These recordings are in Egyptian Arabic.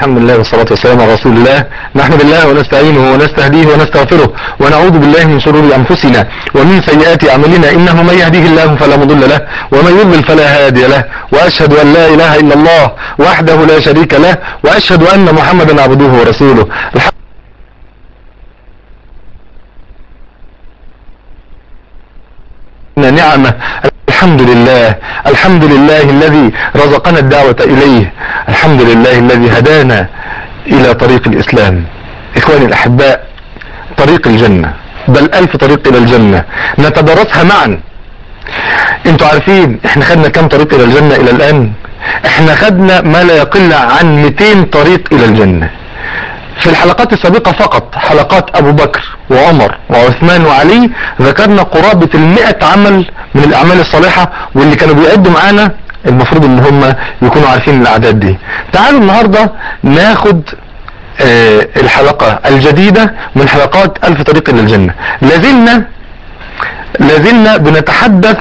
الحمد لله والصلاة والسلام على رسول الله نحمد الله ونستعينه ونستهديه ونستغفره ونعوذ بالله من شرور أنفسنا ومن سيئات أعمالنا إنه من يهديه الله فلا مضل له ومن يضلل فلا هادي له وأشهد أن لا إله إلا الله وحده لا شريك له وأشهد أن محمدا عبده ورسوله الحمد نعمة الحمد لله الحمد لله الذي رزقنا الدعوة إليه الحمد لله الذي هدانا إلى طريق الإسلام إخواني الأحباء طريق الجنة بل ألف طريق إلى الجنة نتدرسها معا انتوا عارفين احنا خدنا كم طريق إلى الجنة إلى الآن احنا خدنا ما لا يقل عن 200 طريق إلى الجنة في الحلقات السابقة فقط حلقات ابو بكر وعمر وعثمان وعلي ذكرنا قرابة المئة عمل من الاعمال الصالحة واللي كانوا بيعدوا معانا المفروض ان هم يكونوا عارفين الاعداد دي تعالوا النهاردة ناخد آه الحلقة الجديدة من حلقات الف طريق الى الجنة لازلنا لازلنا بنتحدث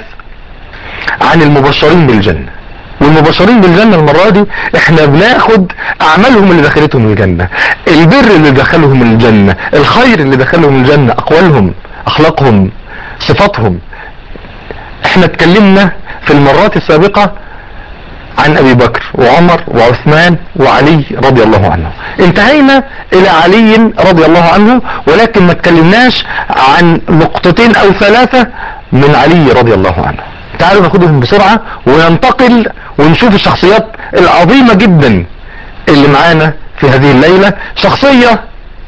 عن المبشرين بالجنة والمبشرين بالجنة المرة دي احنا بناخد اعمالهم اللي دخلتهم الجنة البر اللي دخلهم الجنة الخير اللي دخلهم الجنة اقوالهم اخلاقهم صفاتهم احنا اتكلمنا في المرات السابقة عن ابي بكر وعمر وعثمان وعلي رضي الله عنه انتهينا الى علي رضي الله عنه ولكن ما اتكلمناش عن نقطتين او ثلاثة من علي رضي الله عنه تعالوا ناخدهم بسرعة وننتقل ونشوف الشخصيات العظيمة جدا اللي معانا في هذه الليلة شخصية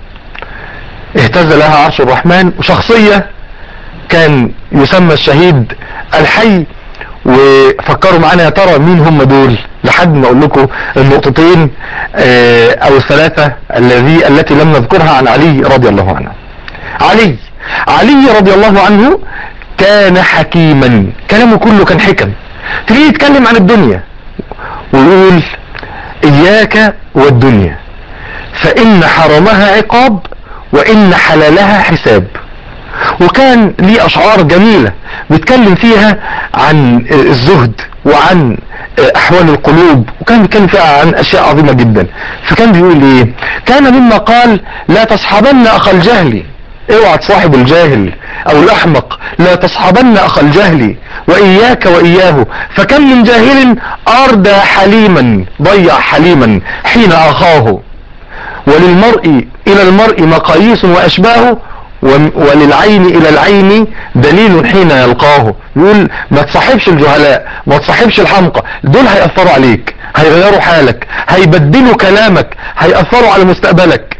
اهتز لها عرش الرحمن وشخصية كان يسمى الشهيد الحي وفكروا معانا يا ترى مين هم دول لحد ما اقول لكم النقطتين اه او الثلاثة الذي التي لم نذكرها عن علي رضي الله عنه علي علي رضي الله عنه كان حكيما كلامه كله كان حكم تيجي يتكلم عن الدنيا ويقول اياك والدنيا فان حرمها عقاب وان حلالها حساب وكان ليه اشعار جميلة بيتكلم فيها عن الزهد وعن احوال القلوب وكان بيتكلم فيها عن اشياء عظيمة جدا فكان بيقول ايه كان مما قال لا تصحبن اخ الجهل اوعى تصاحب الجاهل او الاحمق لا تصحبن اخ الجهل واياك واياه فكم من جاهل اردى حليما ضيع حليما حين اخاه وللمرء الى المرء مقاييس واشباه وللعين الى العين دليل حين يلقاه يقول ما تصاحبش الجهلاء ما تصاحبش الحمقى دول هيأثروا عليك هيغيروا حالك هيبدلوا كلامك هيأثروا على مستقبلك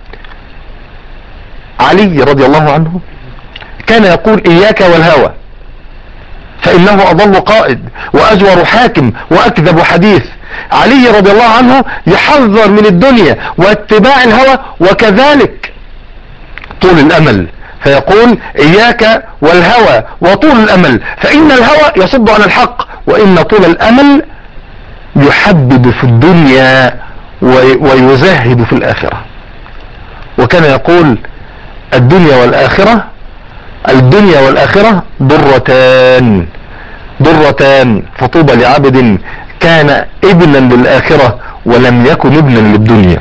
علي رضي الله عنه كان يقول اياك والهوى فانه اضل قائد واجور حاكم واكذب حديث علي رضي الله عنه يحذر من الدنيا واتباع الهوى وكذلك طول الامل فيقول اياك والهوى وطول الامل فان الهوى يصد عن الحق وان طول الامل يحبب في الدنيا ويزهد في الاخرة وكان يقول الدنيا والآخرة الدنيا والآخرة ضرتان ضرتان فطوبى لعبد كان ابنا للآخرة ولم يكن ابنا للدنيا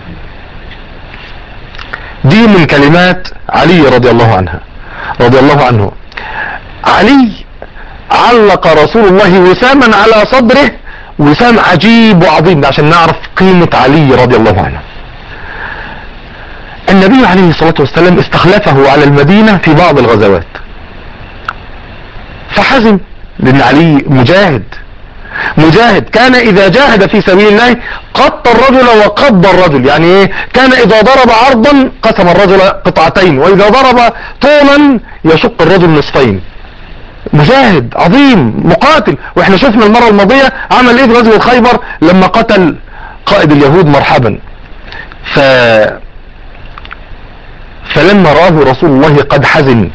دي من كلمات علي رضي الله عنها رضي الله عنه علي علق رسول الله وساما على صدره وسام عجيب وعظيم عشان نعرف قيمة علي رضي الله عنه النبي عليه الصلاة والسلام استخلفه على المدينة في بعض الغزوات فحزم لان علي مجاهد مجاهد كان اذا جاهد في سبيل الله قط الرجل وقض الرجل يعني ايه كان اذا ضرب عرضا قسم الرجل قطعتين واذا ضرب طولا يشق الرجل نصفين مجاهد عظيم مقاتل واحنا شفنا المرة الماضية عمل ايه في غزوة خيبر لما قتل قائد اليهود مرحبا ف فلما رآه رسول الله قد حزن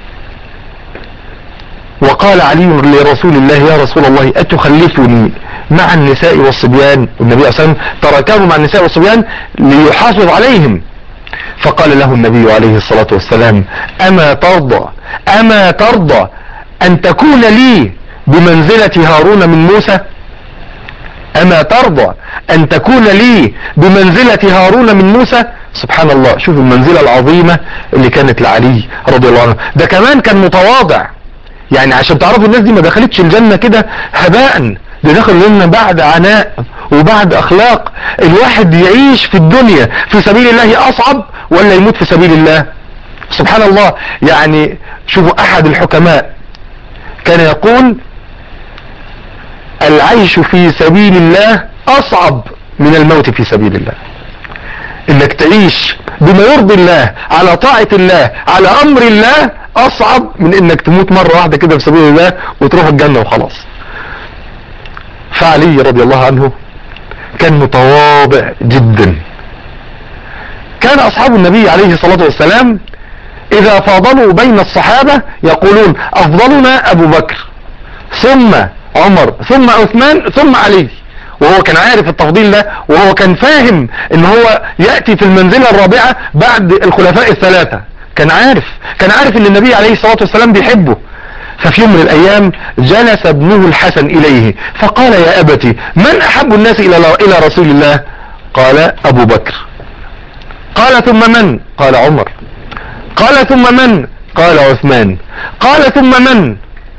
وقال علي لرسول الله يا رسول الله أتخلفني مع النساء والصبيان والنبي صلى الله عليه وسلم تركه مع النساء والصبيان ليحافظ عليهم فقال له النبي عليه الصلاة والسلام أما ترضى أما ترضى أن تكون لي بمنزلة هارون من موسى اما ترضى ان تكون لي بمنزلة هارون من موسى سبحان الله شوف المنزلة العظيمة اللي كانت لعلي رضي الله عنه ده كمان كان متواضع يعني عشان تعرفوا الناس دي ما دخلتش الجنة كده هباء ده دخل الجنة بعد عناء وبعد اخلاق الواحد يعيش في الدنيا في سبيل الله اصعب ولا يموت في سبيل الله سبحان الله يعني شوفوا احد الحكماء كان يقول العيش في سبيل الله اصعب من الموت في سبيل الله انك تعيش بما يرضي الله على طاعة الله على امر الله اصعب من انك تموت مرة واحدة كده في سبيل الله وتروح الجنة وخلاص فعلي رضي الله عنه كان متواضع جدا كان اصحاب النبي عليه الصلاة والسلام اذا فاضلوا بين الصحابة يقولون افضلنا ابو بكر ثم عمر ثم عثمان ثم علي وهو كان عارف التفضيل ده وهو كان فاهم ان هو يأتي في المنزلة الرابعة بعد الخلفاء الثلاثة كان عارف كان عارف ان النبي عليه الصلاة والسلام بيحبه ففي يوم من الايام جلس ابنه الحسن اليه فقال يا ابتي من احب الناس الى الى رسول الله قال ابو بكر قال ثم من قال عمر قال ثم من قال عثمان قال ثم من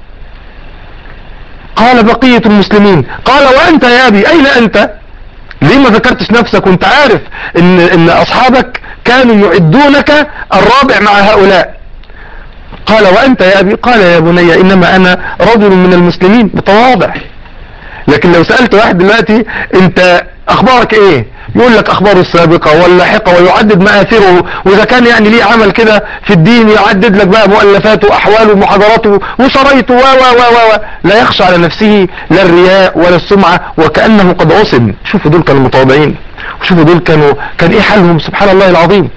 قال بقية المسلمين قال وانت يا ابي اين انت ليه ما ذكرتش نفسك وانت عارف ان, إن اصحابك كانوا يعدونك الرابع مع هؤلاء قال وانت يا ابي قال يا بني انما انا رجل من المسلمين متواضع لكن لو سألت واحد دلوقتي انت اخبارك ايه يقول لك اخباره السابقة واللاحقة ويعدد مآثره واذا كان يعني ليه عمل كده في الدين يعدد لك بقى مؤلفاته احواله ومحاضراته وشرايطه و و و و لا يخشى على نفسه لا الرياء ولا السمعة وكأنه قد عصم شوفوا دول كانوا متواضعين وشوفوا دول كانوا كان ايه حالهم سبحان الله العظيم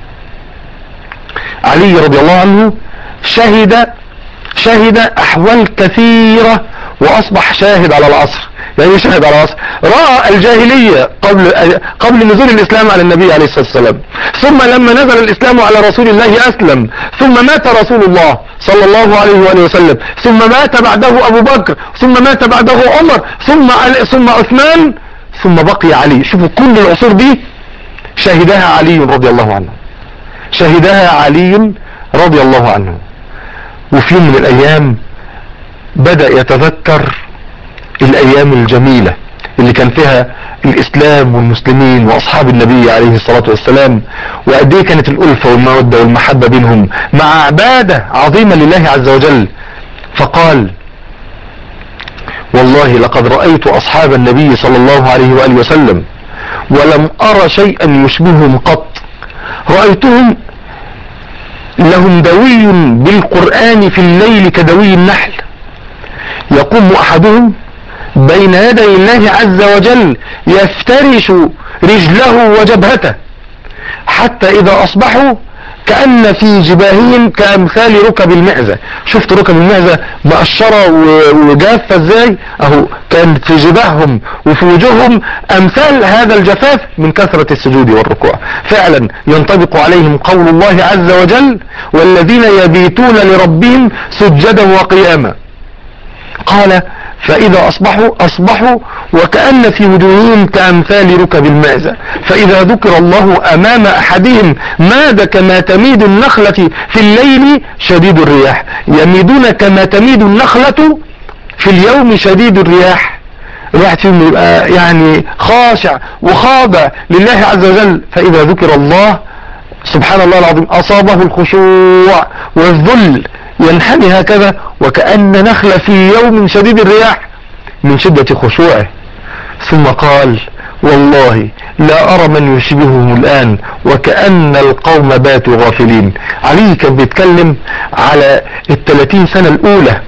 علي رضي الله عنه شهد شهد احوال كثيرة واصبح شاهد على العصر يعني يشهد على العصر رأى الجاهلية قبل قبل نزول الاسلام على النبي عليه الصلاة والسلام ثم لما نزل الاسلام على رسول الله اسلم ثم مات رسول الله صلى الله عليه وآله وسلم ثم مات بعده ابو بكر ثم مات بعده عمر ثم علي ثم عثمان ثم بقي علي شوفوا كل العصور دي شهدها علي رضي الله عنه شهدها علي رضي الله عنه وفي يوم من الايام بدأ يتذكر الايام الجميلة اللي كان فيها الاسلام والمسلمين واصحاب النبي عليه الصلاة والسلام وقد ايه كانت الالفة والمودة والمحبة بينهم مع عبادة عظيمة لله عز وجل فقال والله لقد رأيت اصحاب النبي صلى الله عليه وآله وسلم ولم ارى شيئا يشبههم قط رأيتهم لهم دوي بالقرآن في الليل كدوي النحل يقوم احدهم بين يدي الله عز وجل يفترش رجله وجبهته حتى اذا اصبحوا كأن في جباههم كأمثال ركب المعزة شفت ركب المعزة مقشرة وجافة ازاي اهو كانت في جباههم وفي وجوههم امثال هذا الجفاف من كثرة السجود والركوع فعلا ينطبق عليهم قول الله عز وجل والذين يبيتون لربهم سجدا وقياما قال فإذا أصبحوا أصبحوا وكأن في وجوههم كأمثال ركب المعزة فإذا ذكر الله أمام أحدهم ماد كما تميد النخلة في الليل شديد الرياح يميدون كما تميد النخلة في اليوم شديد الرياح الواحد فيهم يبقى يعني خاشع وخاضع لله عز وجل فإذا ذكر الله سبحان الله العظيم أصابه الخشوع والذل ينحني هكذا وكأن نخلة في يوم شديد الرياح من شدة خشوعه ثم قال والله لا أرى من يشبههم الآن وكأن القوم باتوا غافلين علي كان بيتكلم على الثلاثين سنة الأولى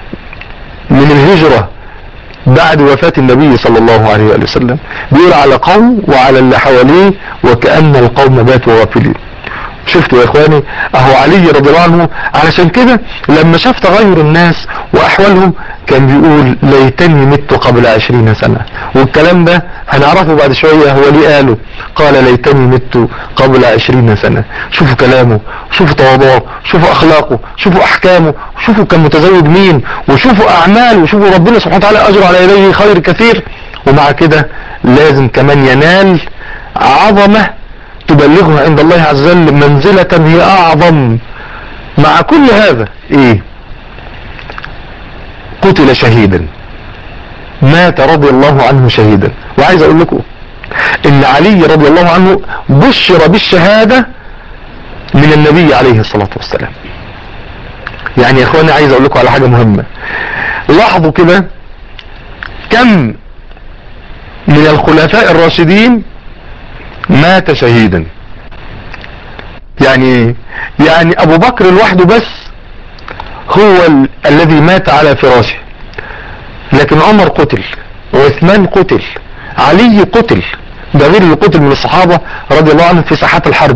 من الهجرة بعد وفاة النبي صلى الله عليه وآله وسلم بيقول على قوم وعلى اللي حواليه وكأن القوم باتوا غافلين شفتوا يا اخواني اهو علي رضي الله عنه علشان كده لما شاف تغير الناس واحوالهم كان بيقول ليتني مت قبل عشرين سنة والكلام ده هنعرفه بعد شوية هو ليه قاله قال ليتني مت قبل عشرين سنة شوفوا كلامه شوفوا تواضعه شوفوا اخلاقه شوفوا احكامه شوفوا كان متزوج مين وشوفوا اعماله وشوفوا ربنا سبحانه وتعالى اجر على يديه خير كثير ومع كده لازم كمان ينال عظمة تبلغه عند الله عز وجل منزلة هي اعظم مع كل هذا ايه قتل شهيدا مات رضي الله عنه شهيدا وعايز اقول لكم ان علي رضي الله عنه بشر بالشهادة من النبي عليه الصلاة والسلام يعني يا اخواني عايز اقول لكم على حاجة مهمة لاحظوا كده كم من الخلفاء الراشدين مات شهيدا يعني يعني ابو بكر لوحده بس هو ال الذي مات على فراشه لكن عمر قتل وعثمان قتل علي قتل ده غير اللي قتل من الصحابة رضي الله عنهم في ساحات الحرب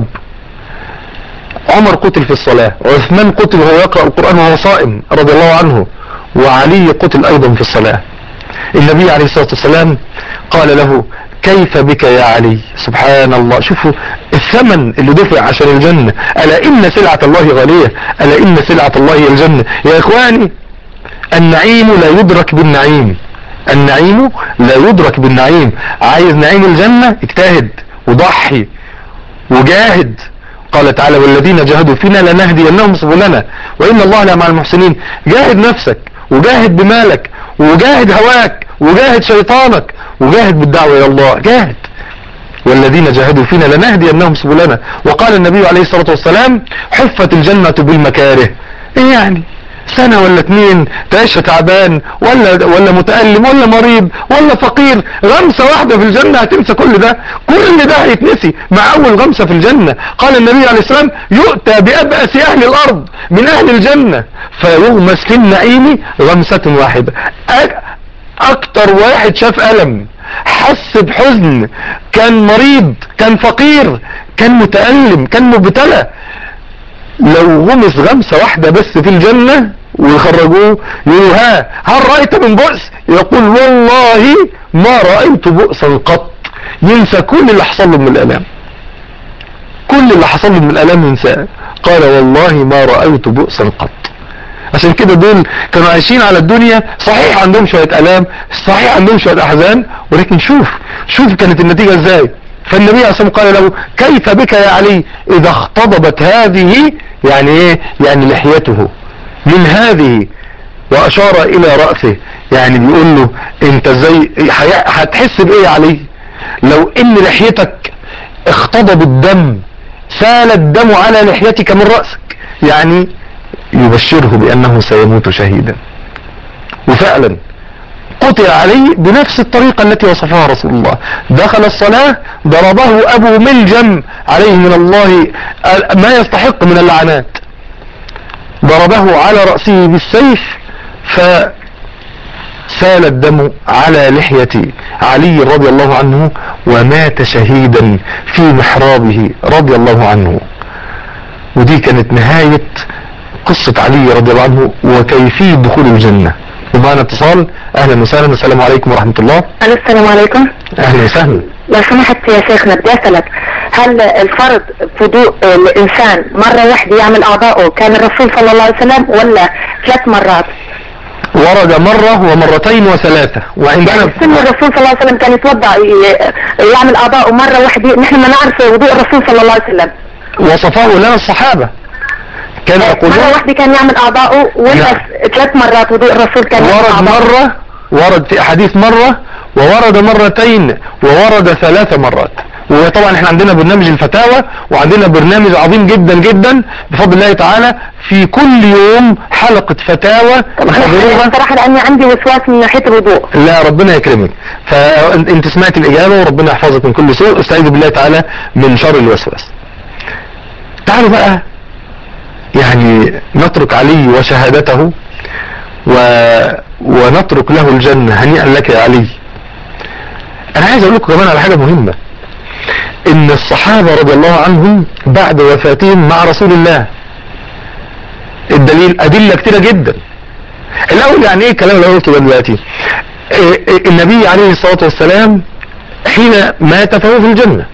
عمر قتل في الصلاة وعثمان قتل وهو يقرأ القرآن وهو صائم رضي الله عنه وعلي قتل ايضا في الصلاة النبي عليه الصلاة والسلام قال له كيف بك يا علي سبحان الله شوفوا الثمن اللي دفع عشان الجنة ألا إن سلعة الله غالية ألا إن سلعة الله هي الجنة يا إخواني النعيم لا يدرك بالنعيم النعيم لا يدرك بالنعيم عايز نعيم الجنة اجتهد وضحي وجاهد قال تعالى والذين جاهدوا فينا لنهدينهم سبلنا وإن الله لا مع المحسنين جاهد نفسك وجاهد بمالك وجاهد هواك وجاهد شيطانك وجاهد بالدعوة الى الله جاهد والذين جاهدوا فينا لنهدينهم سبلنا وقال النبي عليه الصلاة والسلام حفت الجنة بالمكاره ايه يعني سنة ولا اتنين تعيش تعبان ولا ولا متألم ولا مريض ولا فقير غمسة واحدة في الجنة هتنسى كل ده كل ده هيتنسي مع اول غمسة في الجنة قال النبي عليه السلام يؤتى بأبأس اهل الارض من اهل الجنة فيغمس في النعيم غمسة واحدة اكتر واحد شاف الم حس بحزن كان مريض كان فقير كان متألم كان مبتلى لو غمس غمسة واحدة بس في الجنة ويخرجوه يقولوا ها هل رأيت من بؤس يقول والله ما رأيت بؤسا قط ينسى كل اللي حصل له من الالام كل اللي حصل له من الالام ينساه قال والله ما رأيت بؤسا قط عشان كده دول كانوا عايشين على الدنيا صحيح عندهم شوية الام صحيح عندهم شوية احزان ولكن شوف شوف كانت النتيجة ازاي فالنبي عليه الصلاة قال له كيف بك يا علي اذا اختضبت هذه يعني ايه يعني لحيته من هذه واشار الى رأسه يعني بيقول له انت ازاي هتحس بايه يا علي لو ان لحيتك اختضب الدم سال الدم على لحيتك من رأسك يعني يبشره بأنه سيموت شهيدا وفعلا قتل عليه بنفس الطريقة التي وصفها رسول الله دخل الصلاة ضربه أبو ملجم عليه من الله ما يستحق من اللعنات ضربه على رأسه بالسيف فسال الدم على لحية علي رضي الله عنه ومات شهيدا في محرابه رضي الله عنه ودي كانت نهاية قصة علي رضي الله عنه وكيفية دخول الجنة ومعنا اتصال اهلا وسهلا السلام عليكم ورحمة الله السلام عليكم اهلا وسهلا لو سمحت يا شيخنا بدي اسالك هل الفرض وضوء الانسان مرة واحدة يعمل اعضائه كان الرسول صلى الله عليه وسلم ولا ثلاث مرات ورد مرة ومرتين وثلاثة وعندنا يعني سن الرسول صلى الله عليه وسلم كان يتوضا يعمل اعضائه مرة واحدة نحن ما نعرف وضوء الرسول صلى الله عليه وسلم وصفه لنا الصحابة كان يقولون مرة واحدة كان يعمل اعضائه ولا نعم. ثلاث مرات وضوء الرسول كان يعمل ورد أعضاؤه؟ مرة ورد في احاديث مرة وورد مرتين وورد ثلاث مرات وطبعا احنا عندنا برنامج الفتاوى وعندنا برنامج عظيم جدا جدا بفضل الله تعالى في كل يوم حلقة فتاوى حضروها صراحة لاني عندي وسواس من ناحية الوضوء لا ربنا يكرمك فانت سمعت الاجابة وربنا يحفظك من كل سوء استعيذ بالله تعالى من شر الوسواس تعالوا بقى يعني نترك علي وشهادته و... ونترك له الجنة هنيئا لك يا علي انا عايز اقول لكم كمان على حاجة مهمة ان الصحابة رضي الله عنهم بعد وفاتهم مع رسول الله الدليل ادلة كتيرة جدا الاول يعني ايه الكلام اللي أنا قلته ده دلوقتي إيه إيه النبي عليه الصلاة والسلام حين مات فهو في الجنة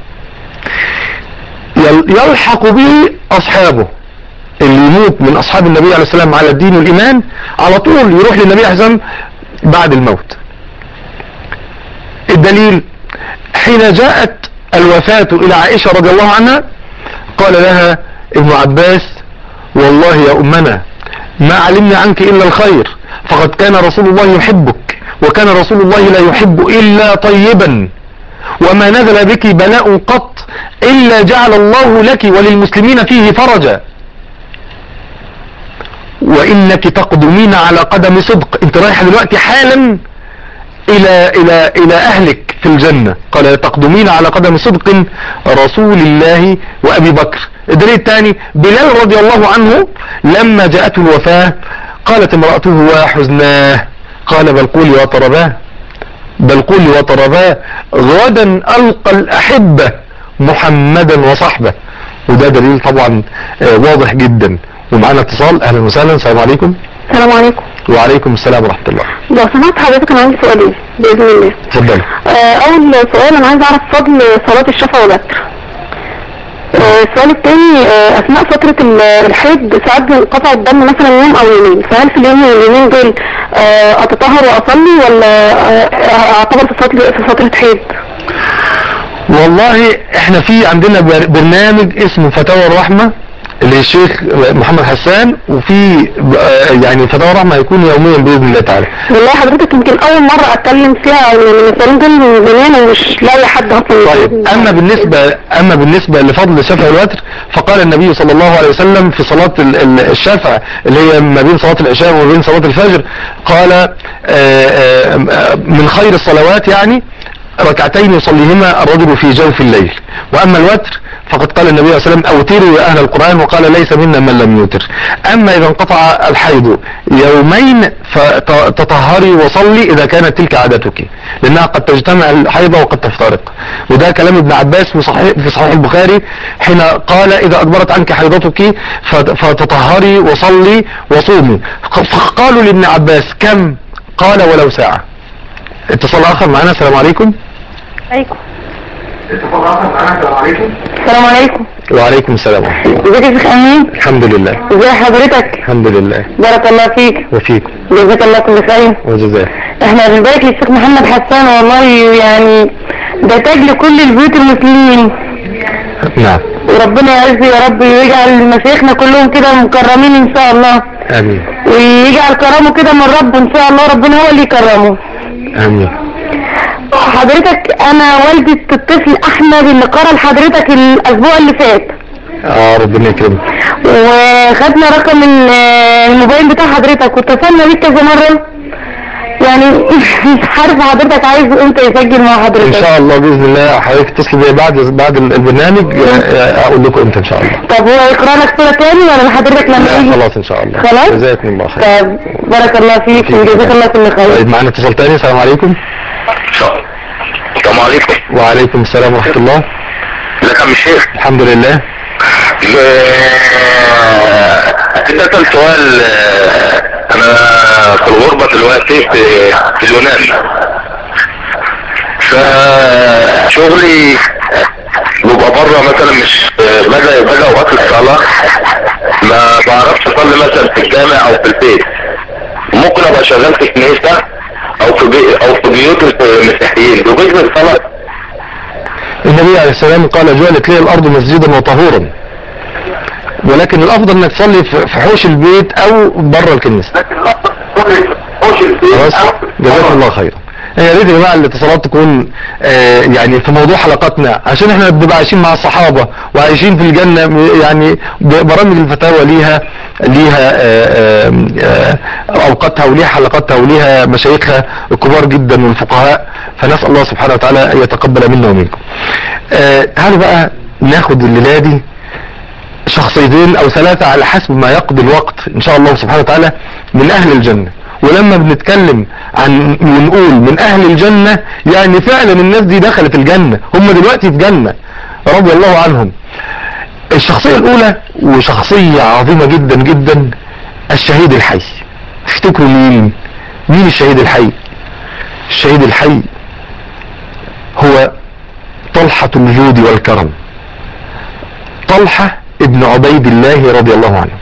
يل- يلحق به اصحابه اللي يموت من اصحاب النبي عليه السلام على الدين والايمان على طول يروح للنبي عليه السلام بعد الموت الدليل حين جاءت الوفاة الى عائشة رضي الله عنها قال لها ابن عباس والله يا امنا ما علمنا عنك الا الخير فقد كان رسول الله يحبك وكان رسول الله لا يحب الا طيبا وما نزل بك بلاء قط الا جعل الله لك وللمسلمين فيه فرجا وانك تقدمين على قدم صدق انت رايحة دلوقتي حالا الى الى الى اهلك في الجنة قال تقدمين على قدم صدق رسول الله وابي بكر الدليل الثاني بلال رضي الله عنه لما جاءته الوفاة قالت امرأته وحزناه قال بل قولي وطرباه بل قولي وطرباه غدا القى الاحبة محمدا وصحبه وده دليل طبعا آه، واضح جدا ومعانا اتصال اهلا وسهلا السلام عليكم السلام عليكم وعليم السلام ورحمة الله لو سمحت حضرتك انا عندي سؤالين باذن الله اتفضل آه، اول سؤال انا عايز اعرف فضل صلاة الشفع والوتر آه، السؤال الثاني اثناء فترة ال- الحيض ساعات بينقطع الدم مثلا يوم او يومين فهل في اليوم واليومين دول آه، اتطهر واصلي ولا آه، اعتبر في فترة في فترة حيض والله احنا في عندنا بر- برنامج اسمه فتاوى الرحمة للشيخ محمد حسان وفي آه، يعني فتاوى الرحمة هيكون يوميا بإذن الله تعالى والله حضرتك يمكن اول مرة اتكلم فيها يعني من السؤالين دول من زمان ومش لاقي حد اصلا طيب اما بالنسبة اما بالنسبة لفضل الشفع والوتر فقال النبي صلى الله عليه وسلم في صلاة ال- ال- الشفع اللي هي ما بين صلاة العشاء وما بين صلاة الفجر قال آه، آه، آه، من خير الصلوات يعني ركعتين يصليهما الرجل في جوف الليل واما الوتر فقد قال النبي صلى الله عليه وسلم اوتروا يا اهل القرآن وقال ليس منا من لم يوتر اما اذا انقطع الحيض يومين فتطهري وصلي اذا كانت تلك عادتك لانها قد تجتمع الحيض وقد تفترق وده كلام ابن عباس في صحيح, في صحيح البخاري حين قال اذا ادبرت عنك حيضتك فت- فتطهري وصلي وصومي فقالوا لابن عباس كم قال ولو ساعة اتصال اخر معنا السلام عليكم عليكم اتصال اخر معنا السلام عليكم السلام عليكم وعليكم السلام ازيك يا شيخ امين الحمد لله ازي حضرتك الحمد لله بارك الله فيك وفيكم جزاك الله كل خير وجزاه احنا بنبارك للشيخ محمد حسان والله يعني ده تاج لكل البيوت المسلمين نعم وربنا يعز يا رب ويجعل مشايخنا كلهم كده مكرمين ان شاء الله امين ويجعل كرمه كده من رب ان شاء الله ربنا هو اللي يكرمه امين حضرتك انا والدة الطفل احمد اللي قرا لحضرتك الاسبوع اللي فات اه ربنا يكرمك وخدنا رقم ال- الموبايل بتاع حضرتك واتصلنا بيك كذا مرة يعني مش عارفة حضرتك عايز امتى يسجل مع ان حضرتك شاء الله باذن الله حضرتك تتصل بيا بعد بعد البرنامج آه، اقول لكم امتى ان شاء الله طب هو يقرا لك صورة تاني ولا حضرتك لما لا يجي خلاص ان شاء الله خلاص؟ جزاكم الله خير طب بارك الله فيك فيك. وجزاك الله كل طيب خير معانا اتصال تاني السلام عليكم السلام عليكم وعليكم السلام ورحمة الله ازيك يا عم الشيخ الحمد لله ده سؤال آه، انا في الغربة دلوقتي في في اليونان فشغلي بيبقى بره مثلا مش باجي باجي اوقات الصلاة ما بعرفش اصلي مثلا في الجامع او في البيت ممكن ابقى شغال في كنيسة او في بي او في بيوت المسيحيين بجوز الصلاة النبي عليه السلام قال جعلت لي الارض مسجدا وطهورا ولكن الافضل انك تصلي في في حوش البيت او بره الكنيسة خلاص جزاكم الله خيرا يا ريت يا جماعه الاتصالات تكون آه يعني في موضوع حلقاتنا عشان احنا بنبقى عايشين مع الصحابه وعايشين في الجنه م- يعني ب- برامج الفتاوى ليها ليها آه آه آه اوقاتها وليها حلقاتها وليها مشايخها الكبار جدا والفقهاء فنسال الله سبحانه وتعالى ان يتقبل منا ومنكم. آه تعالوا بقى ناخد الليله دي شخصيتين او ثلاثة على حسب ما يقضي الوقت ان شاء الله سبحانه وتعالى من اهل الجنة ولما بنتكلم عن ونقول من اهل الجنة يعني فعلا الناس دي دخلت الجنة هم دلوقتي في جنة رضي الله عنهم الشخصية الاولى وشخصية عظيمة جدا جدا الشهيد الحي تفتكروا مين مين الشهيد الحي الشهيد الحي هو طلحة الجود والكرم طلحة ابن عبيد الله رضي الله عنه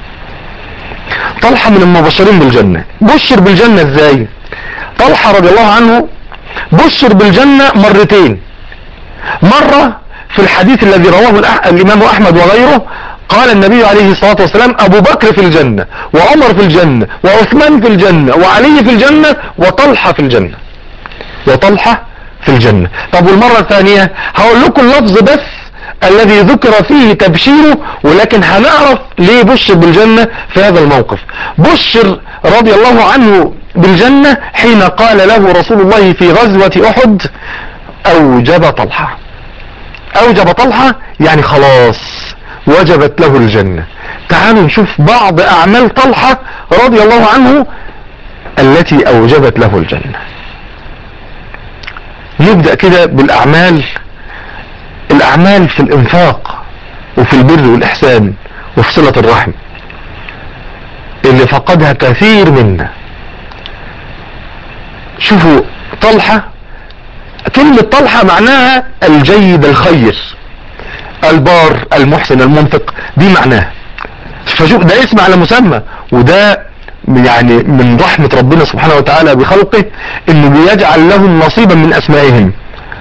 طلحة من المبشرين بالجنة بشر بالجنة ازاي طلحة رضي الله عنه بشر بالجنة مرتين مرة في الحديث الذي رواه الأح- الإمام أحمد وغيره قال النبي عليه الصلاة والسلام أبو بكر في الجنة وعمر في الجنة وعثمان في الجنة وعلي في الجنة وطلحة في الجنة وطلحة في الجنة طب والمرة الثانية هقول لكم اللفظ بس الذي ذكر فيه تبشيره ولكن هنعرف ليه بشر بالجنة في هذا الموقف بشر رضي الله عنه بالجنة حين قال له رسول الله في غزوة أحد أوجب طلحة أوجب طلحة يعني خلاص وجبت له الجنة تعالوا نشوف بعض أعمال طلحة رضي الله عنه التي أوجبت له الجنة نبدأ كده بالأعمال الأعمال في الإنفاق وفي البر والإحسان وفي صلة الرحم اللي فقدها كثير منا شوفوا طلحة كلمة طلحة معناها الجيد الخير البار المحسن المنفق دي معناها فشوف ده اسم على مسمى وده يعني من رحمة ربنا سبحانه وتعالى بخلقه انه بيجعل لهم نصيبا من اسمائهم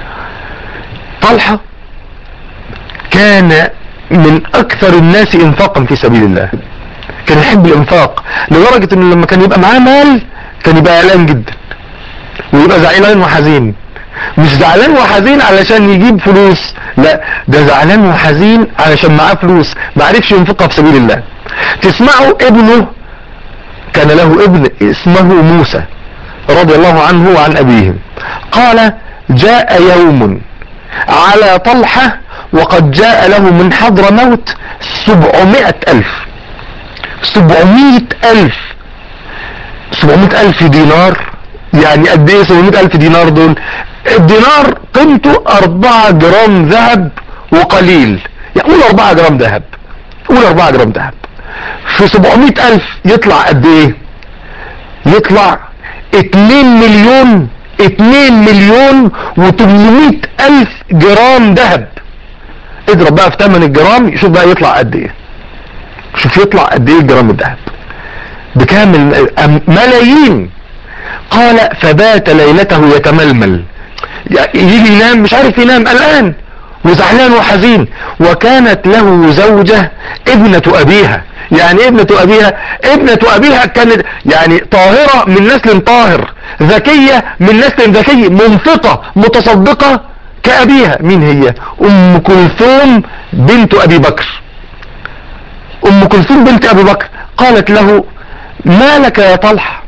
طلحة كان من اكثر الناس انفاقا في سبيل الله كان يحب الانفاق لدرجة انه لما كان يبقى معاه مال كان يبقى قلقان جدا ويبقى زعلان وحزين مش زعلان وحزين علشان يجيب فلوس لا ده زعلان وحزين علشان معاه فلوس ما عرفش ينفقها في سبيل الله تسمعوا ابنه كان له ابن اسمه موسى رضي الله عنه وعن أبيه قال جاء يوم على طلحة وقد جاء له من حضر موت سبعمائة ألف سبعمائة ألف سبعمائة ألف دينار يعني قد ايه سبعمائة ألف دينار دول الدينار قيمته أربعة جرام ذهب وقليل يعني قول أربعة جرام ذهب قول أربعة جرام ذهب في 700 ألف يطلع قد ايه يطلع 2 مليون 2 مليون و800 ألف جرام ذهب اضرب بقى في ثمن الجرام شوف بقى يطلع قد ايه شوف يطلع قد ايه جرام الذهب بكام ال- أم- ملايين قال فبات ليلته يتململ يجي ينام مش عارف ينام الآن وزعلان وحزين وكانت له زوجة ابنة أبيها يعني ابنة أبيها ابنة أبيها كانت يعني طاهرة من نسل طاهر ذكية من نسل ذكي منفقة متصدقة كأبيها مين هي أم كلثوم بنت أبي بكر أم كلثوم بنت أبي بكر قالت له ما لك يا طلحة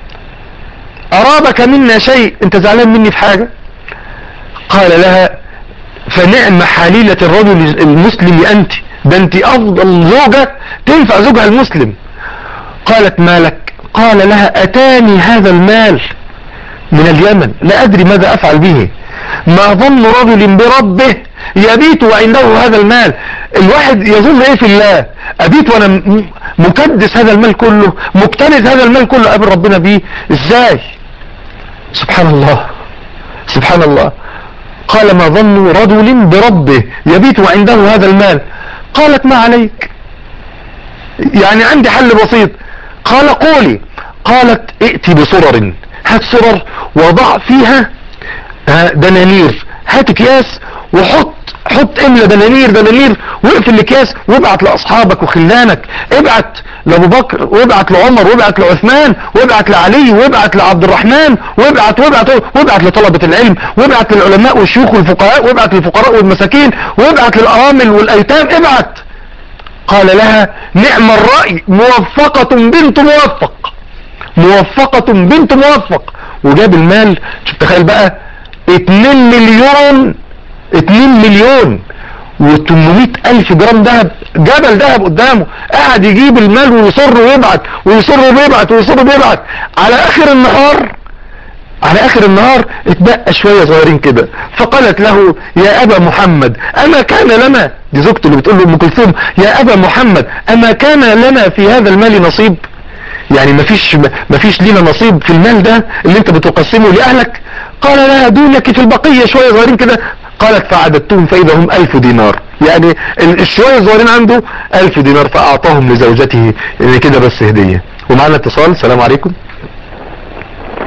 أرابك منا شيء أنت زعلان مني في حاجة قال لها فنعم حليلة الرجل المسلم أنت ده أنت أفضل زوجة تنفع زوجها المسلم قالت ما لك قال لها أتاني هذا المال من اليمن لا أدري ماذا أفعل به ما ظن رجل بربه يبيت وعنده هذا المال الواحد يظن ايه في الله ابيت وانا م- مكدس هذا المال كله مكتنز هذا المال كله قابل ربنا بيه ازاي سبحان الله سبحان الله قال ما ظن رجل بربه يبيت وعنده هذا المال قالت ما عليك يعني عندي حل بسيط قال قولي قالت ائتي بسرر هات سرر وضع فيها آه، دنانير هات اكياس وحط حط املى دنانير دنانير واقفل الاكياس وابعت لاصحابك وخلانك ابعت لابو بكر وابعت لعمر وابعت لعثمان وابعت لعلي وابعت لعبد الرحمن وابعت وابعت وابعت لطلبة العلم وابعت للعلماء والشيوخ والفقهاء وابعت للفقراء والمساكين وابعت للارامل والايتام ابعت قال لها نعم الرأي موفقة بنت موفق موفقة بنت موفق وجاب المال شوف تخيل بقى 2 مليون 2 مليون و800 الف جرام ذهب جبل ذهب قدامه قاعد يجيب المال ويصر ويبعت ويصر ويبعت ويصر ويبعت على اخر النهار على اخر النهار اتبقى شوية صغيرين كده فقالت له يا ابا محمد اما كان لنا دي زوجته اللي بتقول له ام كلثوم يا ابا محمد اما كان لنا في هذا المال نصيب يعني مفيش مفيش لينا نصيب في المال ده اللي انت بتقسمه لاهلك قال لها دونك في البقية شوية صغيرين كده قالت فعددتهم فاذا هم الف دينار يعني ال- الشوية الصغيرين عنده الف دينار فاعطاهم لزوجته يعني كده بس هدية ومعنا اتصال السلام عليكم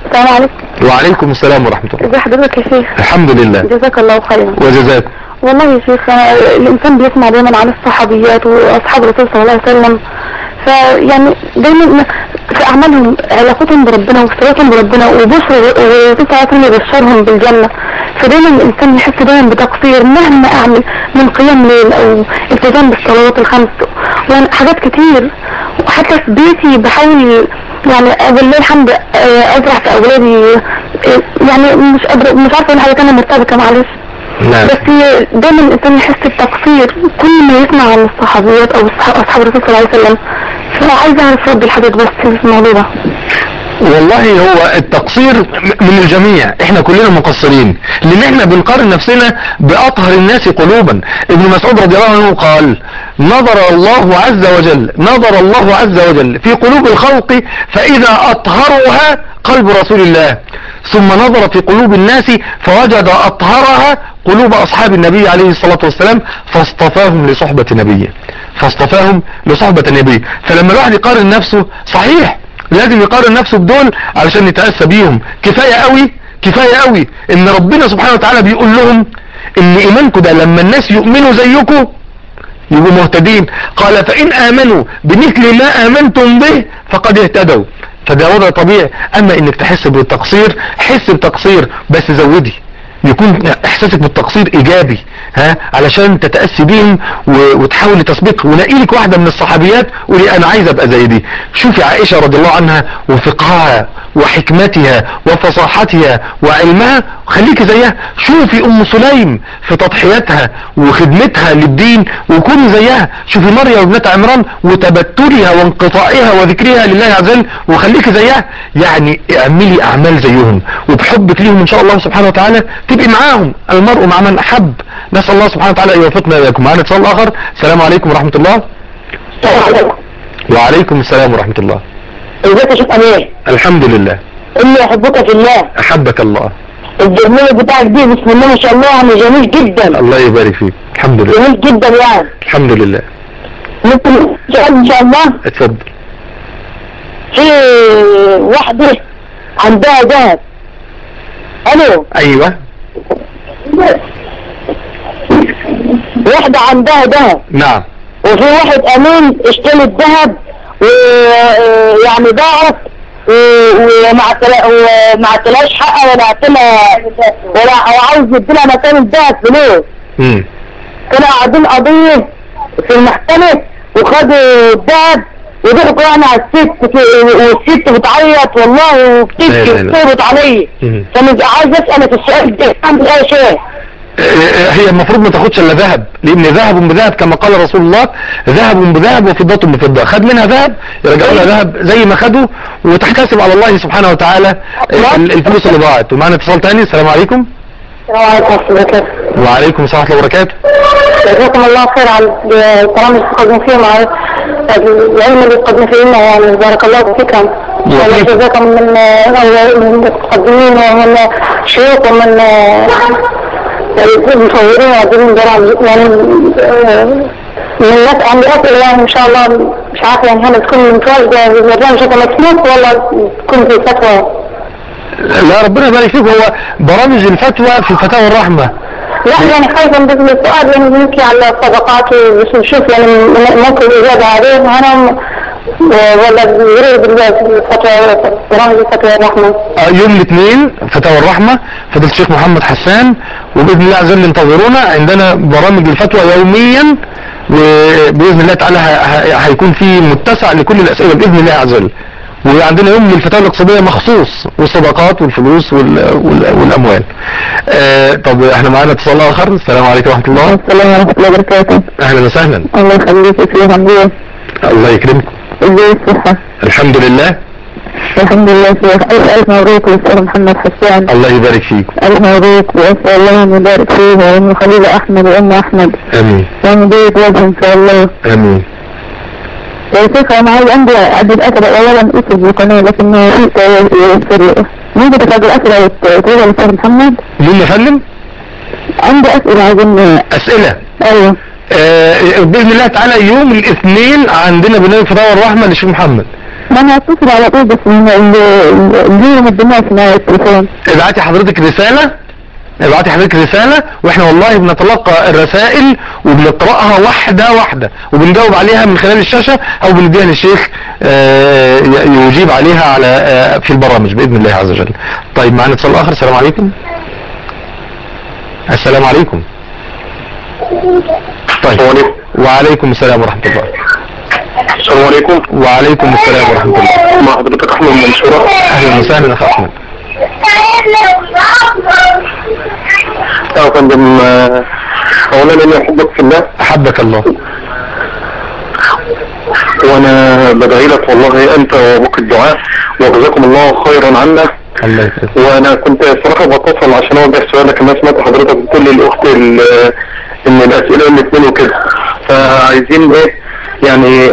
السلام عليكم وعليكم السلام ورحمة الله ازي حضرتك يا شيخ الحمد لله جزاك الله خيرا وجزاكم والله يا شيخ أنا الانسان بيسمع دايما عن الصحابيات واصحاب الرسول صلى الله عليه وسلم فيعني دايما في اعمالهم علاقتهم بربنا وصلاتهم بربنا وبشر والرسول صلى الله عليه وسلم يبشرهم بالجنه فدايما الانسان يحس دايما بتقصير مهما اعمل من قيام ليل او التزام بالصلوات الخمس يعني حاجات كتير وحتى في بيتي بحاول يعني بالله الحمد آه، ازرع في اولادي آه، يعني مش قادره مش عارفه اقول حاجه تانية مرتبكه معلش نعم بس دايما الانسان يحس بتقصير كل ما يسمع عن الصحابيات او الصح- اصحاب الرسول صلى الله عليه وسلم فعايز اعرف رد الحدث بس في الموضوع ده والله هو التقصير م- من الجميع احنا كلنا مقصرين لان احنا بنقارن نفسنا باطهر الناس قلوبا ابن مسعود رضي الله عنه قال نظر الله عز وجل نظر الله عز وجل في قلوب الخلق فاذا اطهرها قلب رسول الله ثم نظر في قلوب الناس فوجد اطهرها قلوب اصحاب النبي عليه الصلاة والسلام فاصطفاهم لصحبة نبيه فاصطفاهم لصحبة النبي فلما الواحد يقارن نفسه صحيح لازم يقارن نفسه بدول علشان يتأسى بيهم كفاية قوي كفاية قوي ان ربنا سبحانه وتعالى بيقول لهم ان ايمانكم ده لما الناس يؤمنوا زيكم يبقوا مهتدين قال فان امنوا بمثل ما امنتم به فقد اهتدوا فده وضع طبيعي اما انك تحس بالتقصير حس بتقصير بس زودي يكون احساسك بالتقصير ايجابي ها علشان تتأسي بيهم و- وتحاولي تسبقهم ونقي لك واحدة من الصحابيات قولي انا عايز ابقى زي دي شوفي عائشة رضي الله عنها وفقهها وحكمتها وفصاحتها وعلمها خليكي زيها شوفي ام سليم في تضحياتها وخدمتها للدين وكوني زيها شوفي مريم ابنة عمران وتبتلها وانقطاعها وذكرها لله عز وجل وخليكي زيها يعني اعملي اعمال زيهم وبحبك ليهم ان شاء الله سبحانه وتعالى تبقي معاهم المرء مع من احب نسال الله سبحانه وتعالى ان يوفقنا واياكم معانا اتصال اخر السلام عليكم ورحمه الله وعليكم السلام ورحمه الله ازيك يا شيخ امير الحمد لله اني احبك في الله احبك الله البرنامج بتاعك دي بسم الله ما شاء الله يعني جميل جدا الله يبارك فيك الحمد لله جميل جدا يعني الحمد لله ممكن سؤال ان شاء الله اتفضل في واحدة عندها ذهب الو ايوه واحدة عندها ذهب نعم وفي واحد امين اشتري الذهب ويعني ضاعت و- وما عتلا- وما عتلاش حقها ولا عتلها ولا او عاوز يديلها مكان الذهب فلوس امم كانوا قاعدين قضية في المحكمة وخدوا الذهب وضحكوا يعني على الست والست بتعيط والله لا وبتبكي لا لا. وبتغلط عليا مم. فانا عايز اسال في السؤال ده اعمل ايه يا شيخ؟ هي المفروض ما تاخدش الا ذهب لان ذهب بذهب كما قال رسول الله ذهب بذهب وفضة بفضة خد منها ذهب يرجعوا لها ذهب زي ما خدوا وتحتسب على الله سبحانه وتعالى ال- الفلوس اللي ضاعت ومعنا اتصال تاني السلام عليكم السلام عليكم ورحمة الله وبركاته وعليكم السلام ورحمة الله وبركاته جزاكم الله خير على الكلام اللي تقدم فيه مع العلم اللي تقدم فيه لنا يعني بارك الله فيكم ان شاء الله جزاكم من من المتقدمين ومن الشيوخ ومن المصورين وعاملين برامج يعني آه، من الناس عندي اسئله يعني ان شاء الله مش عارفه يعني هل تكون متواجده في البرنامج هذا مسموح ولا تكون في فتوى لا ربنا يبارك فيك هو برامج الفتوى في فتاوى الرحمة لا يعني خايفة بس من السؤال يعني بنحكي على الصدقات بس نشوف يعني م- ممكن الإجابة عليه أنا م- ولا يريد الفتوى برامج الفتوى الرحمة آه، يوم الاثنين فتاوى الرحمة فضيلة الشيخ محمد حسان وبإذن الله عز وجل انتظرونا عندنا برامج الفتوى يوميا وبإذن الله تعالى ه- ه- هيكون في متسع لكل الأسئلة بإذن الله عز وجل وعندنا يوم للفتاوى الاقتصادية مخصوص والصدقات والفلوس وال... وال... والأموال آه طب احنا معانا اتصال آخر السلام عليكم ورحمة الله السلام ورحمة الله وبركاته أهلا وسهلا الله يخليك يا شيخ عمرو الله يكرمكم ازاي الصحة الحمد لله الحمد لله شيخ ألف ألف مبروك للأستاذ محمد حسان الله يبارك فيك ألف مبروك وأسأل الله أن يبارك فيه وأم خليل أحمد وأم أحمد آمين وأم بيت وجه إن شاء الله آمين يا شيخ انا عايز عندي عدد اسئله اولا اسم القناه لكن يسر ممكن تفاجئ الاسئله وتقولها للاستاذ محمد مين يا فندم عندي اسئله عايزين أسئلة ايوه آه، باذن الله تعالى يوم الاثنين عندنا برنامج فتاوى الرحمه للشيخ محمد ما انا اتصل على طول بس اللي مقدمها في التليفون ابعتي حضرتك رسالة ابعتي حضرتك رسالة واحنا والله بنتلقى الرسائل وبنقرأها واحدة واحدة وبنجاوب عليها من خلال الشاشة او بنديها للشيخ آه، ي- يجيب عليها على آه، في البرامج بإذن الله عز وجل طيب معنا اتصال اخر السلام عليكم السلام عليكم طيب السلام عليكم وعليكم السلام ورحمة الله السلام عليكم وعليكم السلام ورحمة الله مع حضرتك احمد منصورة اهلا وسهلا اخ احمد يا فندم آه، اولا اني احبك في الله احبك الله وانا بدعي لك والله انت وابوك الدعاء وجزاكم الله خيرا عنا الله يكرمك وانا كنت صراحة بتصل عشان اوجه سؤال لكن انا سمعت حضرتك بتقول للاخت ال- ان الاسئلة الاثنين وكده فعايزين ايه يعني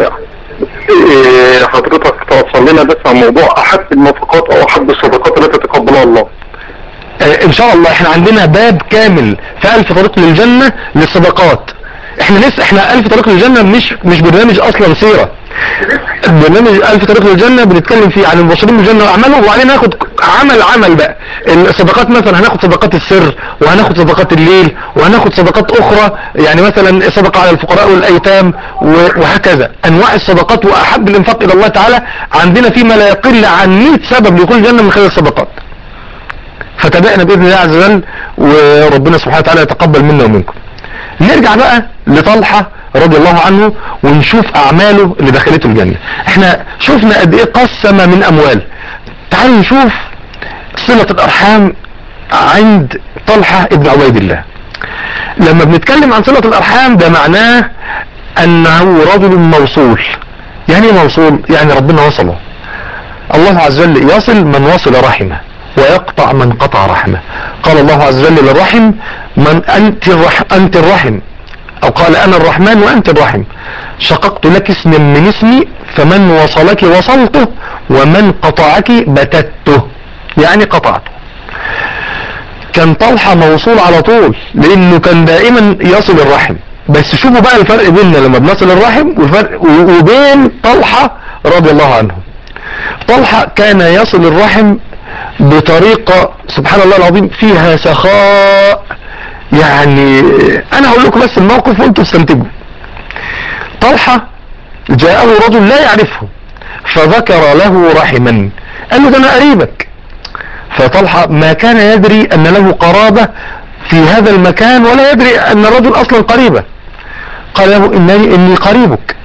إيه حضرتك توصل لنا بس عن موضوع احب النفقات او احب الصدقات التي تقبلها الله آه، ان شاء الله احنا عندنا باب كامل في الف طريق للجنة للصدقات احنا لسه احنا الف طريق للجنة مش مش برنامج اصلا سيرة برنامج الف طريق للجنة بنتكلم فيه عن المبشرين بالجنة واعمالهم وبعدين ناخد عمل عمل بقى الصدقات مثلا هناخد صدقات السر وهناخد صدقات الليل وهناخد صدقات اخرى يعني مثلا صدقة على الفقراء والايتام و- وهكذا انواع الصدقات واحب الانفاق الى الله تعالى عندنا فيما لا يقل عن 100 سبب لكل جنة من خلال الصدقات فتابعنا باذن الله عز وجل وربنا سبحانه وتعالى يتقبل منا ومنكم نرجع بقى لطلحة رضي الله عنه ونشوف اعماله اللي دخلته الجنة احنا شفنا قد ايه قسم من اموال تعالوا نشوف صلة الارحام عند طلحة ابن عبيد الله لما بنتكلم عن صلة الارحام ده معناه انه رجل موصول يعني ايه موصول يعني ربنا وصله الله عز وجل يصل من وصل رحمه ويقطع من قطع رحمه قال الله عز وجل للرحم من أنت, الرح أنت الرحم أو قال أنا الرحمن وأنت الرحم شققت لك اسما من اسمي فمن وصلك وصلته ومن قطعك بتته يعني قطعته كان طلحة موصول على طول لأنه كان دائما يصل الرحم بس شوفوا بقى الفرق بيننا لما بنصل الرحم والفرق وبين طلحة رضي الله عنه طلحة كان يصل الرحم بطريقة سبحان الله العظيم فيها سخاء يعني انا هقول لكم بس الموقف وانتم استنتجوا طلحة جاءه رجل لا يعرفه فذكر له رحما قال له ده انا قريبك فطلحة ما كان يدري ان له قرابة في هذا المكان ولا يدري ان الرجل اصلا قريبه قال له انني اني قريبك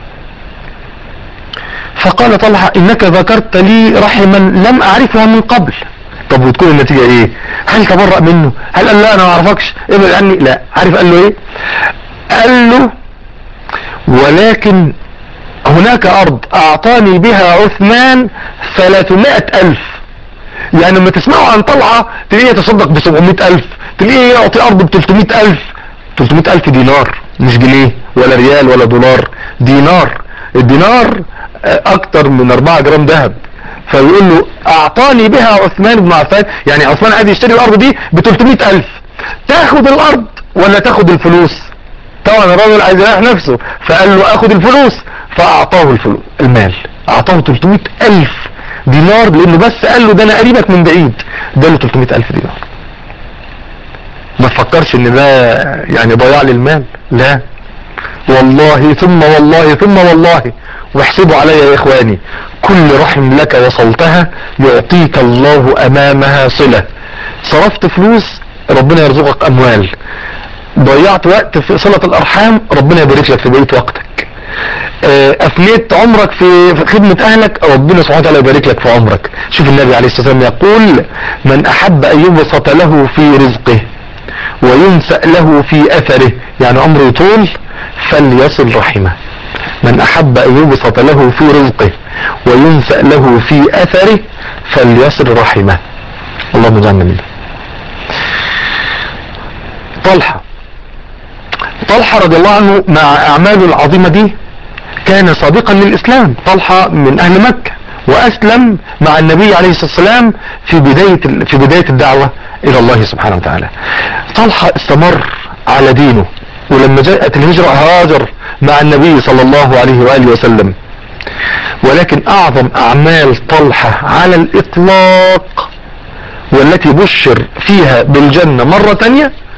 فقال طلحة انك ذكرت لي رحما لم اعرفها من قبل طب وتكون النتيجة ايه هل تبرأ منه هل قال لا انا ما اعرفكش ابعد عني لا عارف قال له ايه قال له ولكن هناك ارض اعطاني بها عثمان ثلاثمائة الف يعني لما تسمعوا عن طلعة تلاقيه يتصدق ب 700 الف تلاقيه يعطي ارض ب 300 الف 300 الف دينار مش جنيه ولا ريال ولا دولار دينار الدينار اكتر من 4 جرام ذهب فيقول له اعطاني بها عثمان بن عفان يعني عثمان عايز يشتري الارض دي ب 300 الف تاخد الارض ولا تاخد الفلوس طبعا الراجل عايز يريح نفسه فقال له اخد الفلوس فاعطاه الفلوس المال اعطاه 300 الف دينار لانه بس قال له ده انا قريبك من بعيد ده له 300 الف دينار ما تفكرش ان ده يعني ضياع للمال لا والله ثم والله ثم والله واحسبوا علي يا اخواني كل رحم لك وصلتها يعطيك الله امامها صلة صرفت فلوس ربنا يرزقك اموال ضيعت وقت في صلة الارحام ربنا يبارك لك في بقية وقتك افنيت عمرك في خدمة اهلك ربنا سبحانه وتعالى يبارك لك في عمرك شوف النبي عليه الصلاة والسلام يقول من احب ان يبسط له في رزقه وينسأ له في اثره يعني عمره يطول فليصل رحمه من احب ان يبسط له في رزقه وينسأ له في اثره فليصل رحمه اللهم اجعلنا منه طلحة طلحة رضي الله عنه مع اعماله العظيمة دي كان صادقا للاسلام طلحة من اهل مكة واسلم مع النبي عليه الصلاة والسلام في بداية في بداية الدعوة الى الله سبحانه وتعالى طلحة استمر على دينه ولما جاءت الهجرة هاجر مع النبي صلى الله عليه وآله وسلم ولكن اعظم اعمال طلحة على الاطلاق والتي بشر فيها بالجنة مرة تانية